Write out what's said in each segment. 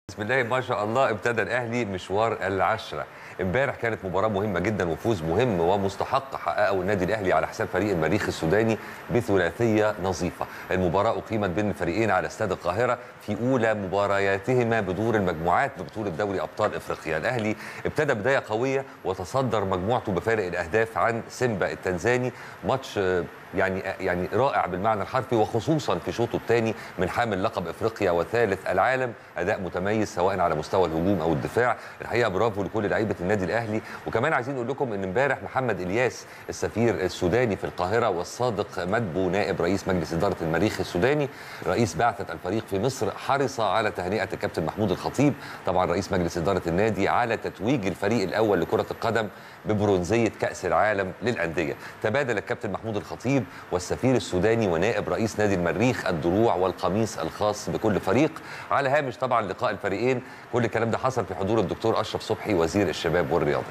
بسم الله ما شاء الله ابتدى الاهلي مشوار العشره امبارح كانت مباراه مهمه جدا وفوز مهم ومستحق حققه النادي الاهلي على حساب فريق المريخ السوداني بثلاثيه نظيفه المباراه اقيمت بين الفريقين على استاد القاهره في اولى مبارياتهما بدور المجموعات ببطوله دوري ابطال افريقيا الاهلي ابتدى بدايه قويه وتصدر مجموعته بفارق الاهداف عن سيمبا التنزاني ماتش يعني يعني رائع بالمعنى الحرفي وخصوصا في شوطه الثاني من حامل لقب افريقيا وثالث العالم اداء متميز سواء على مستوى الهجوم او الدفاع الحقيقه برافو لكل لعيبه النادي الاهلي وكمان عايزين نقول لكم ان امبارح محمد الياس السفير السوداني في القاهره والصادق مدبو نائب رئيس مجلس اداره المريخ السوداني رئيس بعثه الفريق في مصر حرص على تهنئه الكابتن محمود الخطيب طبعا رئيس مجلس اداره النادي على تتويج الفريق الاول لكره القدم ببرونزيه كاس العالم للانديه تبادل الكابتن محمود الخطيب والسفير السوداني ونائب رئيس نادي المريخ الدروع والقميص الخاص بكل فريق على هامش طبعا لقاء الفريقين كل الكلام ده حصل في حضور الدكتور اشرف صبحي وزير الشباب والرياضه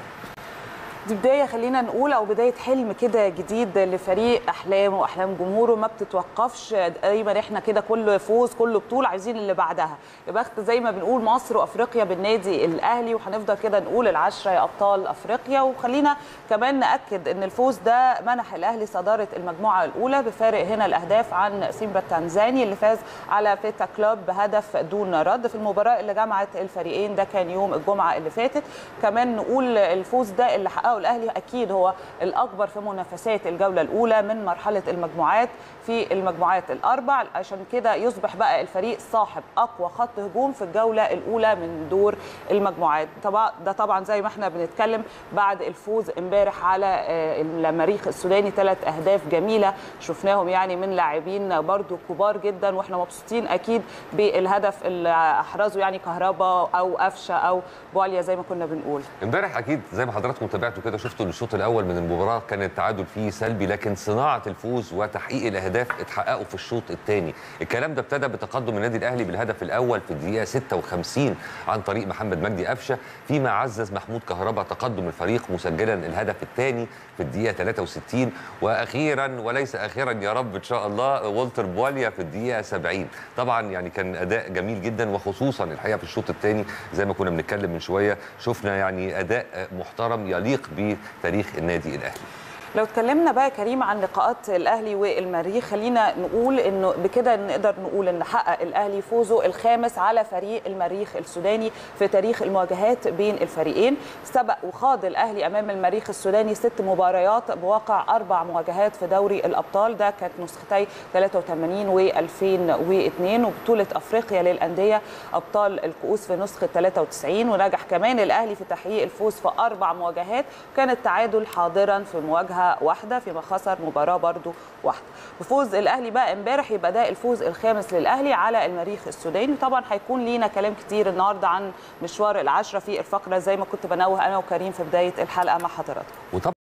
دي بدايه خلينا نقول او بدايه حلم كده جديد لفريق احلام واحلام جمهوره ما بتتوقفش دايما احنا كده كل فوز كل بطوله عايزين اللي بعدها يا بخت زي ما بنقول مصر وافريقيا بالنادي الاهلي وهنفضل كده نقول العشره يا ابطال افريقيا وخلينا كمان ناكد ان الفوز ده منح الاهلي صداره المجموعه الاولى بفارق هنا الاهداف عن سيمبا التنزاني اللي فاز على فيتا كلوب بهدف دون رد في المباراه اللي جمعت الفريقين ده كان يوم الجمعه اللي فاتت كمان نقول الفوز ده اللي حققه الاهلي اكيد هو الاكبر في منافسات الجوله الاولى من مرحله المجموعات في المجموعات الاربع عشان كده يصبح بقى الفريق صاحب اقوى خط هجوم في الجوله الاولى من دور المجموعات طبعا ده طبعا زي ما احنا بنتكلم بعد الفوز امبارح على المريخ السوداني ثلاث اهداف جميله شفناهم يعني من لاعبين برضو كبار جدا واحنا مبسوطين اكيد بالهدف اللي احرزه يعني كهربا او قفشه او بواليا زي ما كنا بنقول امبارح اكيد زي ما حضراتكم تابعتوا كده شفتوا ان الشوط الاول من المباراه كان التعادل فيه سلبي لكن صناعه الفوز وتحقيق الاهداف اتحققوا في الشوط الثاني الكلام ده ابتدى بتقدم النادي الاهلي بالهدف الاول في الدقيقه 56 عن طريق محمد مجدي قفشه فيما عزز محمود كهربا تقدم الفريق مسجلا الهدف الثاني في الدقيقه 63 واخيرا وليس اخيرا يا رب ان شاء الله والتر بواليا في الدقيقه 70 طبعا يعني كان اداء جميل جدا وخصوصا الحقيقه في الشوط الثاني زي ما كنا بنتكلم من شويه شفنا يعني اداء محترم يليق بتاريخ النادي الاهلي لو اتكلمنا بقى كريم عن لقاءات الاهلي والمريخ خلينا نقول انه بكده نقدر نقول ان حقق الاهلي فوزه الخامس على فريق المريخ السوداني في تاريخ المواجهات بين الفريقين سبق وخاض الاهلي امام المريخ السوداني ست مباريات بواقع اربع مواجهات في دوري الابطال ده كانت نسختي 83 و2002 وبطوله افريقيا للانديه ابطال الكؤوس في نسخه 93 ونجح كمان الاهلي في تحقيق الفوز في اربع مواجهات وكان التعادل حاضرا في مواجهه واحده فيما خسر مباراه برضو واحده بفوز الاهلي بقى امبارح يبقى ده الفوز الخامس للاهلي على المريخ السوداني طبعا هيكون لينا كلام كتير النهارده عن مشوار العشره في الفقره زي ما كنت بنوه انا وكريم في بدايه الحلقه مع حضراتكم